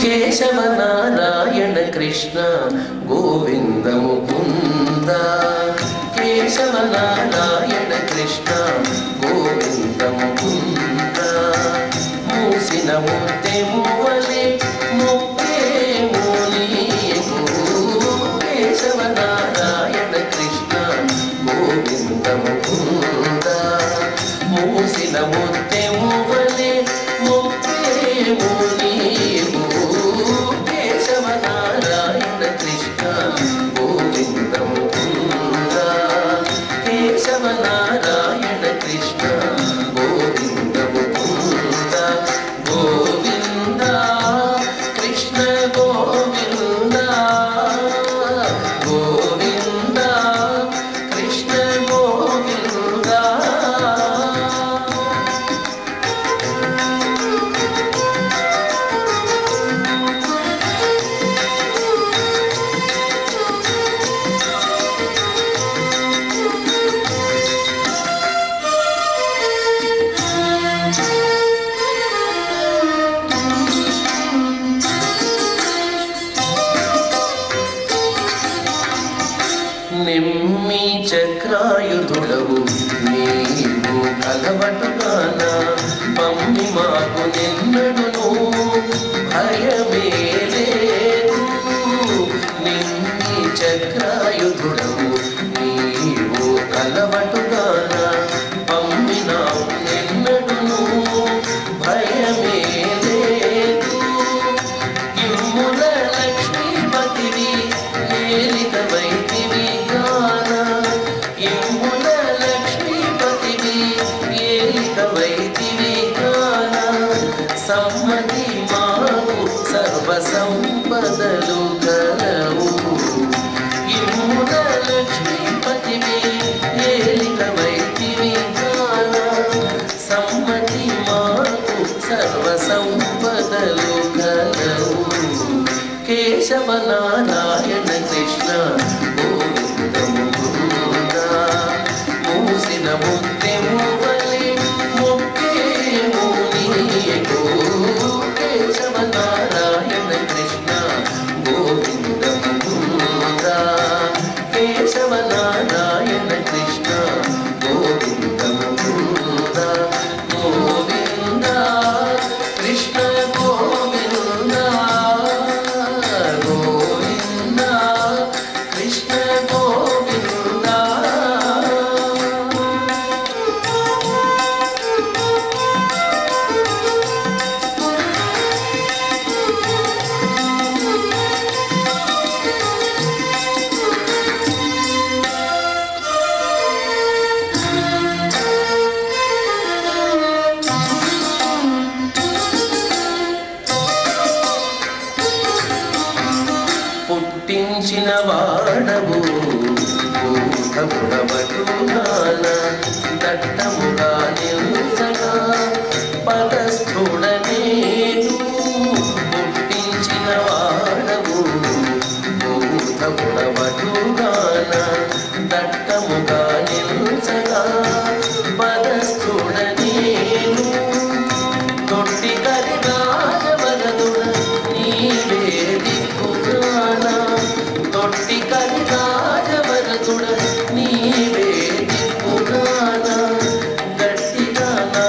కేశవ నారాయణ కృష్ణ గోవింద ముకుంద కేశవ నారాయణ కృష్ణ గోవింద ముకుంద మూసిన మూర్తి మూవలే ముక్తే మునీకు కేశవ నారాయణ కృష్ణ గోవింద ముకుంద మూసిన మూర్తి మూవలే ముక్తే మునీకు కేశవ నారాయణ కృష్ణ గోవింద ముకుంద కేశవ నారాయణ కృష్ణ గోవింద ముకుంద గోవింద కృష్ణ గోవింద గోవింద కృష్ణ గోవింద నిమ్మి చక్రాయుధుడవు నీవు కలవటుగాన మమ్మి మాకు నిన్నడును భయమే లేదు నిమ్మి చక్రాయుధుడవు నీవు కలవటుగాన మమ్మి నాకు నిన్నడును భయమే లేదు ఇమ్ముల లక్ష్మీపతివి ఏలిత వైదివి గాన ఇమ్ముల లక్ష్మీపతివి ఏలిత వైదివి గాన సమ్మతి మాకు సర్వ సంపదలు కలవు ఇమ్ముల లక్ష్మీపతివి ఏలిత వైదివి గాన సమ్మతి మాకు సర్వ సంపదలు కలవు కేశవ నారాయణ కృష్ణ గోవింద ముకుంద మూసిన ముత్తి మూవలి ముక్కే మునీకు కేశవ నారాయణ కృష్ణ గోవింద ముకుంద కేశవ నారాయణ కృష్ణ గోవింద ముకుంద గోవింద కృష్ణ గోవింద గోవింద కృష్ణ గోవింద పుట్టించిన వాడవు భూతముడవటుగాన దట్టముగా నిలుసగా పదస్థుడ నేను పుట్టించిన వాడవు భూతముడవటుగాన దట్టముగా నిలుసగా పదస్థుడ నేను తొట్టి కరిగాజవరదుడ నీవే దిక్కుగాన తొట్టి కరిగాజవరదుడ నీవే దిక్కుగాన గట్టిగా నా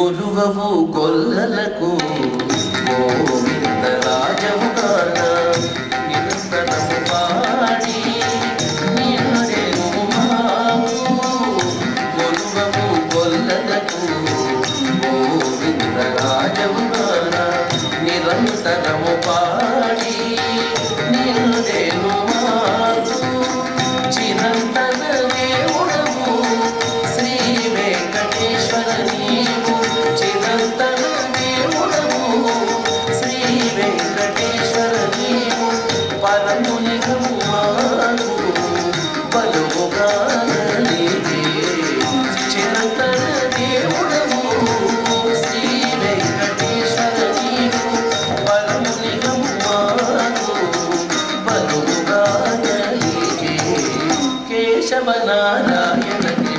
కొలువవు గొల్లలకు గోవింద రాజవు గాన నిరంతరము పాడి నిన్నడేను మాకు కొలువవు గొల్లలకు గోవింద రాజవు గాన నిరంతరము పాడి నిన్నడేను మాకు చిరంతన దేవుడవు శ్రీ వెంకటేశ్వర నీవు చిరంతన దేవుడవు శ్రీ వెంకటేశ్వర నీవు పరమునిగము మాకు బలువుగా నీవే చిరంతన దేవుడవు శ్రీ వెంకటేశ్వర నీవు పరమునిగము మాకు బలువుగా నీవే కేశవ నారాయణ